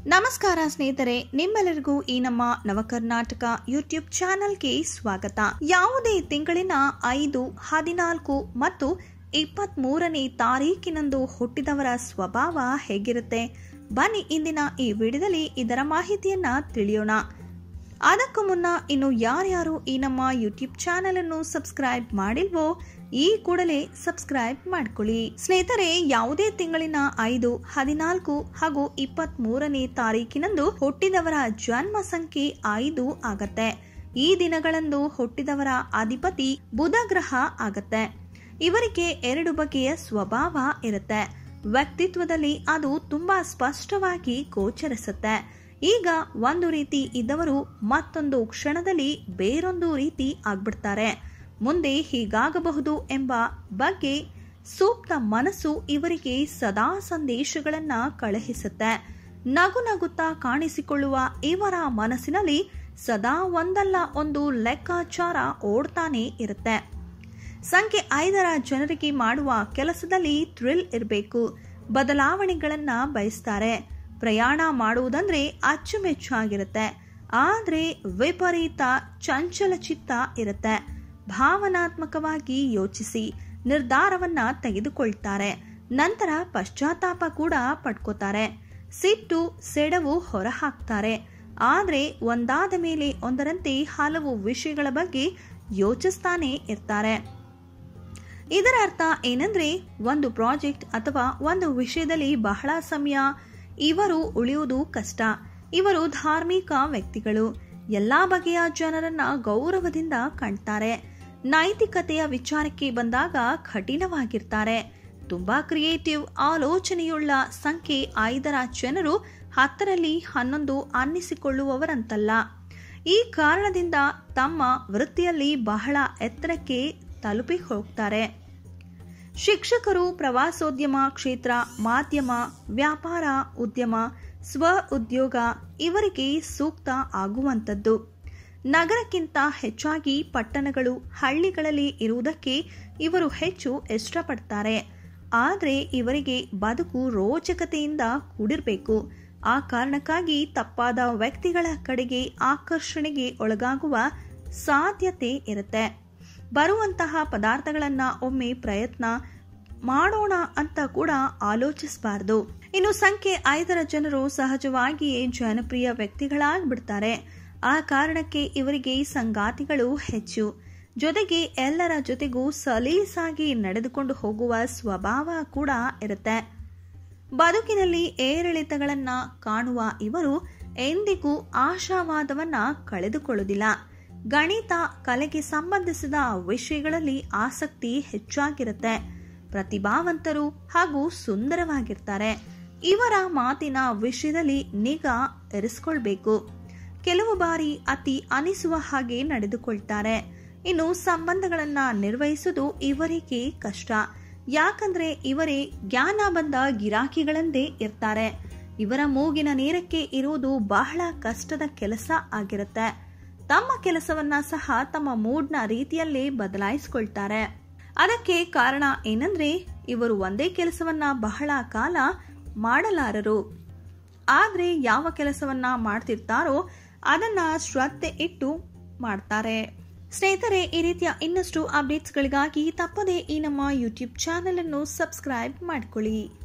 ನಮಸ್ಕಾರ ಸ್ನೇಹಿತರೆ ನಿಮ್ಮೆಲ್ಲರಿಗೂ ಈ ನಮ್ಮ ನವಕರ್ನಾಟಕ ಯೂಟ್ಯೂಬ್ ಚಾನೆಲ್ಗೆ ಸ್ವಾಗತ ಯಾವುದೇ ತಿಂಗಳಿನ ಐದು ಹದಿನಾಲ್ಕು ಮತ್ತು ಇಪ್ಪತ್ತ್ ಮೂರನೇ ತಾರೀಕಿನಂದು ಹುಟ್ಟಿದವರ ಸ್ವಭಾವ ಹೇಗಿರುತ್ತೆ ಬನ್ನಿ ಇಂದಿನ ಈ ವಿಡಿಯೋದಲ್ಲಿ ಇದರ ಮಾಹಿತಿಯನ್ನ ತಿಳಿಯೋಣ ಅದಕ್ಕೂ ಮುನ್ನ ಇನ್ನು ಯಾರ್ಯಾರು ಈ ನಮ್ಮ ಯೂಟ್ಯೂಬ್ ಚಾನೆಲ್ ಅನ್ನು ಸಬ್ಸ್ಕ್ರೈಬ್ ಮಾಡಿಲ್ವೋ ಈ ಕೂಡಲೇ ಸಬ್ಸ್ಕ್ರೈಬ್ ಮಾಡ್ಕೊಳ್ಳಿ ಸ್ನೇಹಿತರೆ ಯಾವುದೇ ತಿಂಗಳಿನ ಐದು ಹದಿನಾಲ್ಕು ಹಾಗೂ ಇಪ್ಪತ್ತ್ ಮೂರನೇ ತಾರೀಕಿನಂದು ಹುಟ್ಟಿದವರ ಜನ್ಮ ಸಂಖ್ಯೆ ಐದು ಆಗತ್ತೆ ಈ ದಿನಗಳಂದು ಹುಟ್ಟಿದವರ ಅಧಿಪತಿ ಬುಧ ಗ್ರಹ ಆಗತ್ತೆ ಇವರಿಗೆ ಎರಡು ಬಗೆಯ ಸ್ವಭಾವ ಇರುತ್ತೆ ವ್ಯಕ್ತಿತ್ವದಲ್ಲಿ ಅದು ತುಂಬಾ ಸ್ಪಷ್ಟವಾಗಿ ಗೋಚರಿಸುತ್ತೆ ಈಗ ಒಂದು ರೀತಿ ಇದ್ದವರು ಮತ್ತೊಂದು ಕ್ಷಣದಲ್ಲಿ ಬೇರೊಂದು ರೀತಿ ಆಗ್ಬಿಡ್ತಾರೆ ಮುಂದೆ ಹೀಗಾಗಬಹುದು ಎಂಬ ಬಗ್ಗೆ ಸೂಕ್ತ ಮನಸ್ಸು ಇವರಿಗೆ ಸದಾ ಸಂದೇಶಗಳನ್ನ ಕಳುಹಿಸುತ್ತೆ ನಗು ನಗುತ್ತಾ ಕಾಣಿಸಿಕೊಳ್ಳುವ ಇವರ ಮನಸ್ಸಿನಲ್ಲಿ ಸದಾ ಒಂದಲ್ಲ ಒಂದು ಲೆಕ್ಕಾಚಾರ ಓಡ್ತಾನೆ ಇರುತ್ತೆ ಸಂಖ್ಯೆ ಐದರ ಜನರಿಗೆ ಮಾಡುವ ಕೆಲಸದಲ್ಲಿ ಥ್ರಿಲ್ ಇರಬೇಕು ಬದಲಾವಣೆಗಳನ್ನ ಬಯಸ್ತಾರೆ ಪ್ರಯಾಣ ಮಾಡುವುದಂದ್ರೆ ಅಚ್ಚುಮೆಚ್ಚಾಗಿರುತ್ತೆ ಆದ್ರೆ ವಿಪರೀತ ಚಂಚಲ ಚಿತ್ತ ಇರುತ್ತೆ ಭಾವನಾತ್ಮಕವಾಗಿ ಯೋಚಿಸಿ ನಿರ್ಧಾರವನ್ನ ತೆಗೆದುಕೊಳ್ತಾರೆ ನಂತರ ಪಶ್ಚಾತ್ತಾಪ ಕೂಡ ಪಡ್ಕೋತಾರೆ ಸಿಟ್ಟು ಸೆಡವು ಹೊರಹಾಕ್ತಾರೆ ಆದ್ರೆ ಒಂದಾದ ಮೇಲೆ ಒಂದರಂತೆ ಹಲವು ವಿಷಯಗಳ ಬಗ್ಗೆ ಯೋಚಿಸ್ತಾನೆ ಇರ್ತಾರೆ ಇದರ ಅರ್ಥ ಏನಂದ್ರೆ ಒಂದು ಪ್ರಾಜೆಕ್ಟ್ ಅಥವಾ ಒಂದು ವಿಷಯದಲ್ಲಿ ಬಹಳ ಸಮಯ ಇವರು ಉಳಿಯುವುದು ಕಷ್ಟ ಇವರು ಧಾರ್ಮಿಕ ವ್ಯಕ್ತಿಗಳು ಎಲ್ಲಾ ಬಗೆಯ ಜನರನ್ನ ಗೌರವದಿಂದ ಕಾಣ್ತಾರೆ ನೈತಿಕತೆಯ ವಿಚಾರಕ್ಕೆ ಬಂದಾಗ ಕಠಿಣವಾಗಿರ್ತಾರೆ ತುಂಬಾ ಕ್ರಿಯೇಟಿವ್ ಆಲೋಚನೆಯುಳ್ಳ ಸಂಖ್ಯೆ ಐದರ ಜನರು ಹತ್ತರಲ್ಲಿ ಹನ್ನೊಂದು ಅನ್ನಿಸಿಕೊಳ್ಳುವವರಂತಲ್ಲ ಈ ಕಾರಣದಿಂದ ತಮ್ಮ ವೃತ್ತಿಯಲ್ಲಿ ಬಹಳ ಎತ್ತರಕ್ಕೆ ತಲುಪಿ ಹೋಗ್ತಾರೆ ಶಿಕ್ಷಕರು ಪ್ರವಾಸೋದ್ಯಮ ಕ್ಷೇತ್ರ ಮಾಧ್ಯಮ ವ್ಯಾಪಾರ ಉದ್ಯಮ ಸ್ವ ಉದ್ಯೋಗ ಇವರಿಗೆ ಸೂಕ್ತ ಆಗುವಂಥದ್ದು ನಗರಕ್ಕಿಂತ ಹೆಚ್ಚಾಗಿ ಪಟ್ಟಣಗಳು ಹಳ್ಳಿಗಳಲ್ಲಿ ಇರುವುದಕ್ಕೆ ಇವರು ಹೆಚ್ಚು ಇಷ್ಟಪಡ್ತಾರೆ ಆದರೆ ಇವರಿಗೆ ಬದುಕು ರೋಚಕತೆಯಿಂದ ಕೂಡಿರಬೇಕು ಆ ಕಾರಣಕ್ಕಾಗಿ ತಪ್ಪಾದ ವ್ಯಕ್ತಿಗಳ ಕಡೆಗೆ ಆಕರ್ಷಣೆಗೆ ಒಳಗಾಗುವ ಸಾಧ್ಯತೆ ಇರುತ್ತೆ ಬರುವಂತಹ ಪದಾರ್ಥಗಳನ್ನ ಒಮ್ಮೆ ಪ್ರಯತ್ನ ಮಾಡೋಣ ಅಂತ ಕೂಡ ಆಲೋಚಿಸಬಾರದು ಇನ್ನು ಸಂಖ್ಯೆ ಐದರ ಜನರು ಸಹಜವಾಗಿಯೇ ಜನಪ್ರಿಯ ವ್ಯಕ್ತಿಗಳಾಗ್ಬಿಡ್ತಾರೆ ಆ ಕಾರಣಕ್ಕೆ ಇವರಿಗೆ ಸಂಗಾತಿಗಳು ಹೆಚ್ಚು ಜೊತೆಗೆ ಎಲ್ಲರ ಜೊತೆಗೂ ಸಲೀಸಾಗಿ ನಡೆದುಕೊಂಡು ಹೋಗುವ ಸ್ವಭಾವ ಕೂಡ ಇರುತ್ತೆ ಬದುಕಿನಲ್ಲಿ ಏರಿಳಿತಗಳನ್ನ ಕಾಣುವ ಇವರು ಎಂದಿಗೂ ಆಶಾವಾದವನ್ನ ಕಳೆದುಕೊಳ್ಳುವುದಿಲ್ಲ ಗಣಿತ ಕಲೆಗೆ ಸಂಬಂಧಿಸಿದ ವಿಷಯಗಳಲ್ಲಿ ಆಸಕ್ತಿ ಹೆಚ್ಚಾಗಿರುತ್ತೆ ಪ್ರತಿಭಾವಂತರು ಹಾಗೂ ಸುಂದರವಾಗಿರ್ತಾರೆ ಇವರ ಮಾತಿನ ವಿಷಯದಲ್ಲಿ ನಿಗಾ ಇರಿಸ್ಕೊಳ್ಬೇಕು ಕೆಲವು ಬಾರಿ ಅತಿ ಅನಿಸುವ ಹಾಗೆ ನಡೆದುಕೊಳ್ತಾರೆ ಇನ್ನು ಸಂಬಂಧಗಳನ್ನ ನಿರ್ವಹಿಸುವುದು ಇವರಿಗೆ ಕಷ್ಟ ಯಾಕಂದ್ರೆ ಇವರೇ ಜ್ಞಾನ ಬಂದ ಗಿರಾಕಿಗಳಂದೇ ಇರ್ತಾರೆ ಇವರ ಮೂಗಿನ ನೇರಕ್ಕೆ ಇರುವುದು ಬಹಳ ಕಷ್ಟದ ಕೆಲಸ ಆಗಿರುತ್ತೆ ತಮ್ಮ ಕೆಲಸವನ್ನ ಸಹ ತಮ್ಮ ಮೂಡ್ನ ರೀತಿಯಲ್ಲೇ ಬದಲಾಯಿಸಿಕೊಳ್ತಾರೆ ಅದಕ್ಕೆ ಕಾರಣ ಏನಂದ್ರೆ ಇವರು ಒಂದೇ ಕೆಲಸವನ್ನ ಬಹಳ ಕಾಲ ಮಾಡಲಾರರು ಆದ್ರೆ ಯಾವ ಕೆಲಸವನ್ನ ಮಾಡ್ತಿರ್ತಾರೋ ಅದನ್ನ ಶ್ರದ್ಧೆ ಇಟ್ಟು ಮಾಡ್ತಾರೆ ಸ್ನೇಹಿತರೆ ಈ ರೀತಿಯ ಇನ್ನಷ್ಟು ಅಪ್ಡೇಟ್ಸ್ಗಳಿಗಾಗಿ ತಪ್ಪದೇ ಈ ನಮ್ಮ ಯೂಟ್ಯೂಬ್ ಚಾನೆಲ್ ಅನ್ನು ಸಬ್ಸ್ಕ್ರೈಬ್ ಮಾಡಿಕೊಳ್ಳಿ